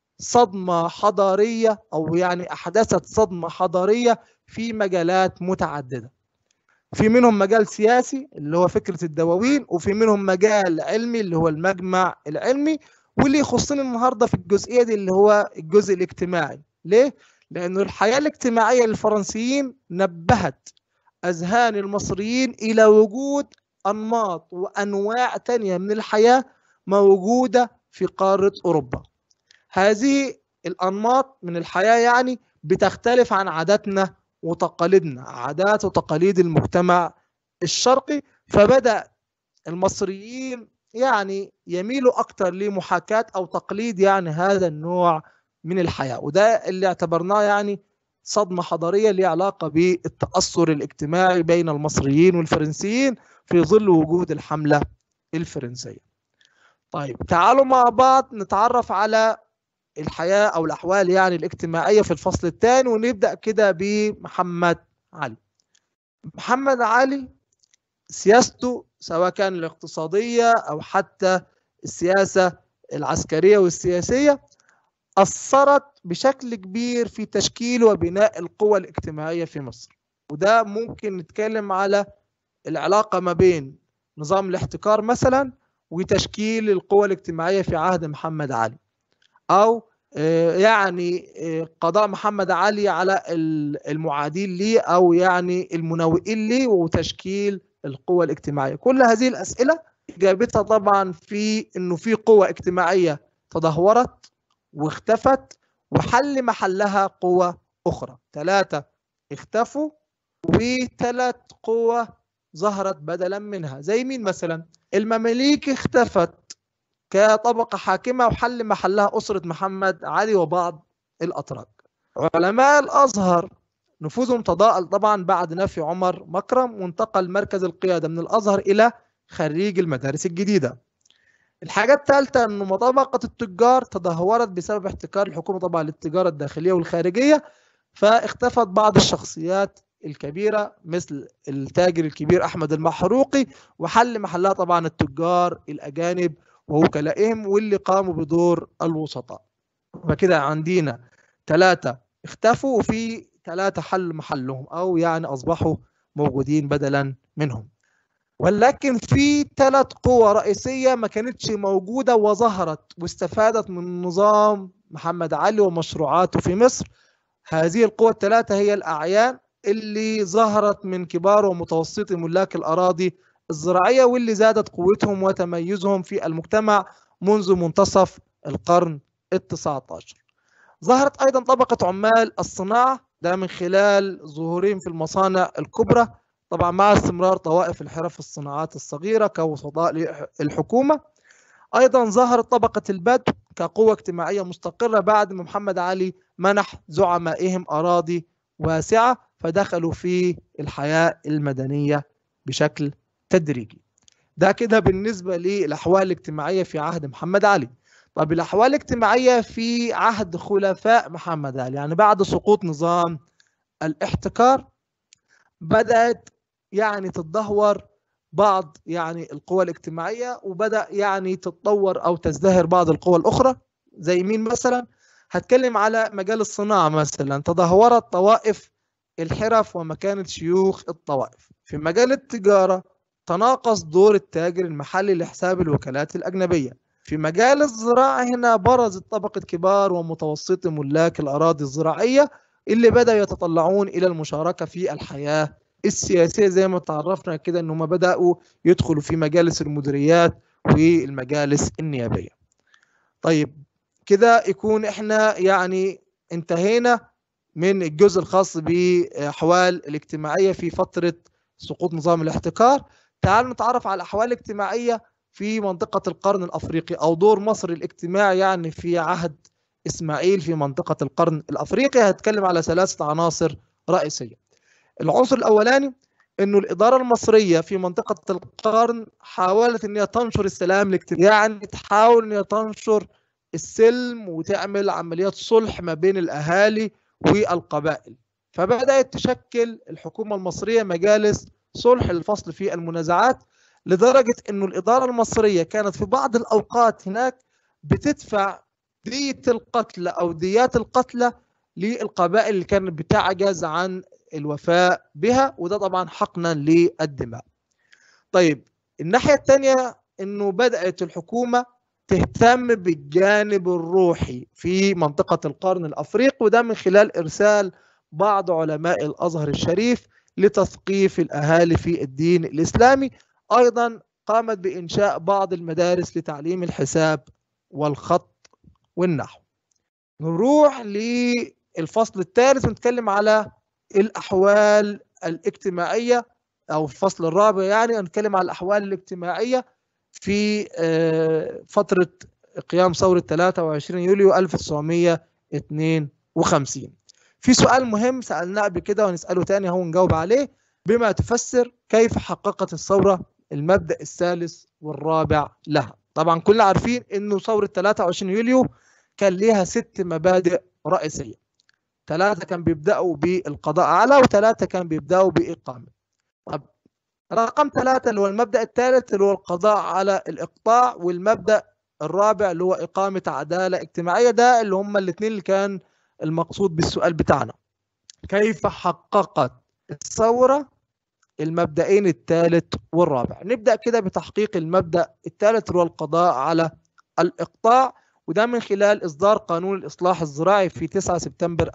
[SPEAKER 1] صدمة حضارية أو يعني أحدثت صدمة حضارية في مجالات متعددة في منهم مجال سياسي اللي هو فكرة الدواوين وفي منهم مجال علمي اللي هو المجمع العلمي واللي يخصني النهاردة في الجزئية دي اللي هو الجزء الاجتماعي ليه؟ لأنه الحياة الاجتماعية للفرنسيين نبهت أذهان المصريين إلى وجود أنماط وأنواع تانية من الحياة موجودة في قارة أوروبا هذه الأنماط من الحياة يعني بتختلف عن عاداتنا وتقاليدنا عادات وتقاليد المجتمع الشرقي فبدأ المصريين يعني يميلوا أكثر لمحاكاة أو تقليد يعني هذا النوع من الحياة وده اللي اعتبرناه يعني صدمة حضارية لها علاقة بالتأثر الاجتماعي بين المصريين والفرنسيين في ظل وجود الحملة الفرنسية طيب تعالوا مع بعض نتعرف على الحياة أو الأحوال يعني الاجتماعية في الفصل الثاني ونبدأ كده بمحمد علي محمد علي سياسته سواء كان الاقتصادية أو حتى السياسة العسكرية والسياسية أثرت بشكل كبير في تشكيل وبناء القوى الاجتماعية في مصر وده ممكن نتكلم على العلاقة ما بين نظام الاحتكار مثلا وتشكيل القوى الاجتماعية في عهد محمد علي أو يعني قضاء محمد علي على المعادين ليه أو يعني المناوئين ليه وتشكيل القوى الاجتماعية كل هذه الأسئلة إجابتها طبعا في أنه في قوى اجتماعية تدهورت واختفت وحل محلها قوى أخرى ثلاثة اختفوا وثلاث قوى ظهرت بدلا منها زي مين مثلا المماليك اختفت كطبقة حاكمة وحل محلها أسرة محمد علي وبعض الأتراك علماء الأزهر نفوذهم تضاءل طبعا بعد نفي عمر مكرم وانتقل مركز القيادة من الأزهر إلى خريج المدارس الجديدة الحاجة الثالثة أن طبقة التجار تدهورت بسبب احتكار الحكومة طبعا للتجارة الداخلية والخارجية فاختفت بعض الشخصيات الكبيرة مثل التاجر الكبير أحمد المحروقي وحل محلها طبعا التجار الأجانب ووكلائهم واللي قاموا بدور الوسطاء فكده عندنا ثلاثة اختفوا وفي ثلاثة حل محلهم أو يعني أصبحوا موجودين بدلا منهم ولكن في ثلاث قوى رئيسية ما كانتش موجودة وظهرت واستفادت من نظام محمد علي ومشروعاته في مصر هذه القوى الثلاثة هي الأعيان اللي ظهرت من كبار ومتوسطي ملاك الأراضي الزراعية واللي زادت قوتهم وتميزهم في المجتمع منذ منتصف القرن التسعة عشر ظهرت أيضا طبقة عمال الصناعة ده من خلال ظهورهم في المصانع الكبرى طبعا مع استمرار طوائف الحرف الصناعات الصغيرة كوسطاء للحكومة أيضا ظهرت طبقة البدو كقوة اجتماعية مستقرة بعد ما محمد علي منح زعمائهم أراضي واسعة فدخلوا في الحياة المدنية بشكل تدريجي ده كده بالنسبة للأحوال الاجتماعية في عهد محمد علي طب الأحوال الاجتماعية في عهد خلفاء محمد علي يعني بعد سقوط نظام الاحتكار بدأت يعني تتدهور بعض يعني القوى الاجتماعية وبدأ يعني تتطور أو تزدهر بعض القوى الأخرى زي مين مثلا هتكلم على مجال الصناعة مثلا تدهورت طوائف الحرف ومكانة شيوخ الطوائف في مجال التجارة تناقص دور التاجر المحلي لحساب الوكالات الأجنبية في مجال الزراعة هنا برزت طبقة كبار ومتوسطي ملاك الأراضي الزراعية اللي بدأوا يتطلعون إلى المشاركة في الحياة السياسية زي ما تعرفنا كده أنهم بدأوا يدخلوا في مجالس المديريات والمجالس النيابية طيب كده يكون احنا يعني انتهينا من الجزء الخاص بأحوال الاجتماعية في فترة سقوط نظام الاحتكار تعالوا نتعرف على الأحوال الاجتماعية في منطقة القرن الأفريقي أو دور مصر الاجتماعي يعني في عهد إسماعيل في منطقة القرن الأفريقي هتكلم على ثلاثة عناصر رئيسية العنصر الأولاني انه الاداره المصريه في منطقه القرن حاولت ان هي تنشر السلام الاجتماعي يعني تحاول ان هي تنشر السلم وتعمل عمليات صلح ما بين الاهالي والقبائل فبدات تشكل الحكومه المصريه مجالس صلح للفصل في المنازعات لدرجه انه الاداره المصريه كانت في بعض الاوقات هناك بتدفع دية القتلى او ديات القتلى للقبائل اللي كانت بتعجز عن الوفاء بها وده طبعا حقنا للدماء طيب الناحية الثانية انه بدأت الحكومة تهتم بالجانب الروحي في منطقة القرن الأفريقي وده من خلال إرسال بعض علماء الأزهر الشريف لتثقيف الأهالي في الدين الإسلامي أيضا قامت بإنشاء بعض المدارس لتعليم الحساب والخط والنحو نروح للفصل الثالث ونتكلم على الأحوال الاجتماعية أو الفصل الرابع يعني نتكلم على الأحوال الاجتماعية في فترة قيام ثورة 23 يوليو 1952 في سؤال مهم سألناه قبل كده ونسأله تاني هو نجاوب عليه بما تفسر كيف حققت الثورة المبدأ الثالث والرابع لها طبعا كلنا عارفين انه ثورة 23 يوليو كان ليها ست مبادئ رئيسية ثلاثة كان بيبدأوا بالقضاء على وثلاثة كان بيبدأوا بإقامة طب رقم ثلاثة اللي هو المبدأ الثالث اللي هو القضاء على الإقطاع والمبدأ الرابع اللي هو إقامة عدالة اجتماعية ده اللي هم الاثنين اللي كان المقصود بالسؤال بتاعنا كيف حققت الثورة المبدئين الثالث والرابع نبدأ كده بتحقيق المبدأ الثالث اللي هو القضاء على الإقطاع وده من خلال إصدار قانون الإصلاح الزراعي في 9 سبتمبر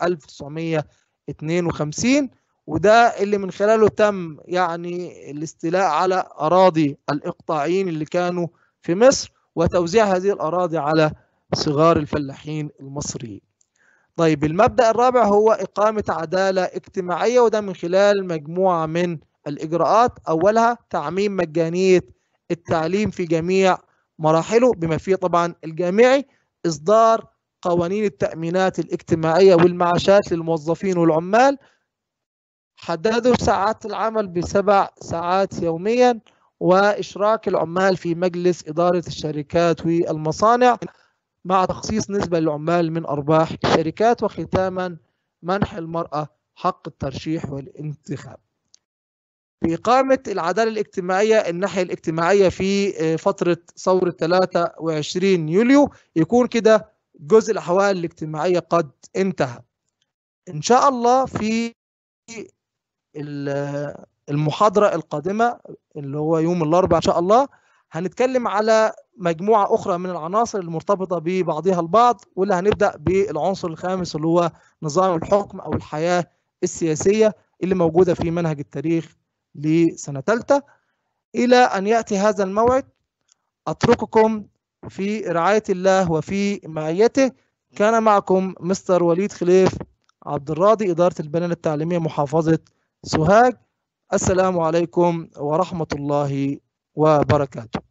[SPEAKER 1] 1952 وده اللي من خلاله تم يعني الاستيلاء على أراضي الإقطاعيين اللي كانوا في مصر وتوزيع هذه الأراضي على صغار الفلاحين المصريين طيب المبدأ الرابع هو إقامة عدالة اجتماعية وده من خلال مجموعة من الإجراءات أولها تعميم مجانية التعليم في جميع مراحله بما فيه طبعا الجامعي إصدار قوانين التأمينات الاجتماعية والمعاشات للموظفين والعمال حددوا ساعات العمل بسبع ساعات يوميا وإشراك العمال في مجلس إدارة الشركات والمصانع مع تخصيص نسبة للعمال من أرباح الشركات وختاما منح المرأة حق الترشيح والانتخاب بإقامة العدالة الاجتماعية الناحية الاجتماعية في فترة ثورة 23 يوليو يكون كده جزء الأحوال الاجتماعية قد انتهى إن شاء الله في المحاضرة القادمة اللي هو يوم الأربعاء إن شاء الله هنتكلم على مجموعة أخرى من العناصر المرتبطة ببعضها البعض واللي هنبدأ بالعنصر الخامس اللي هو نظام الحكم أو الحياة السياسية اللي موجودة في منهج التاريخ لسنة ثالثة إلى أن يأتي هذا الموعد أترككم في رعاية الله وفي معيته كان معكم مستر وليد خليف عبد الراضي إدارة البنان التعليمية محافظة سوهاج السلام عليكم ورحمة الله وبركاته